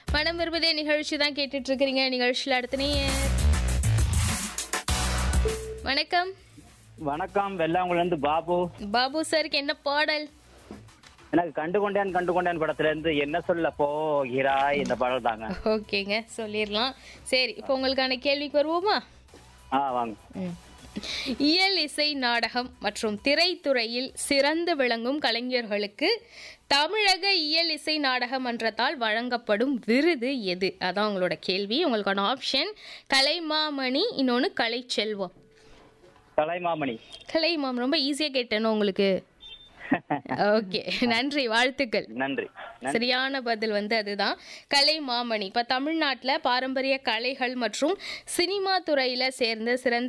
மனம் விரும்புதே நிகழ்ச்சி தான் கேட்டுட்டு இருக்கிறீங்க நிகழ்ச்சியில் அடுத்த நேயர் வணக்கம் வணக்கம் வெள்ளாங்குள்ள இருந்து பாபு பாபு சாருக்கு என்ன பாடல் எனக்கு கண்டு கொண்டேன் கண்டு கொண்டேன் படத்துல இருந்து என்ன சொல்ல போகிறாய் இந்த பாடல் தாங்க ஓகேங்க சொல்லிடலாம் சரி இப்போ உங்களுக்கான கேள்விக்கு வருவோமா ஆ வாங்க ம். இயல் இசை நாடகம் மற்றும் திரைத்துறையில் சிறந்து விளங்கும் கலைஞர்களுக்கு தமிழக இயல் இசை நாடக மன்றத்தால் வழங்கப்படும் விருது எது அதான் உங்களோட கேள்வி உங்களுக்கான ஆப்ஷன் கலைமாமணி இன்னொன்று கலைச்செல்வம் கலைமாமணி கலைமாம் ரொம்ப ஈஸியாக கேட்டேனோ உங்களுக்கு ஓகே நன்றி வாழ்த்துக்கள் நன்றி நன்றி சரியான பதில் வந்து அதுதான் கலை மாமணி இப்போ தமிழ்நாட்டில் பாரம்பரிய கலைகள் மற்றும் சினிமா துறையில் சேர்ந்த சிறந்த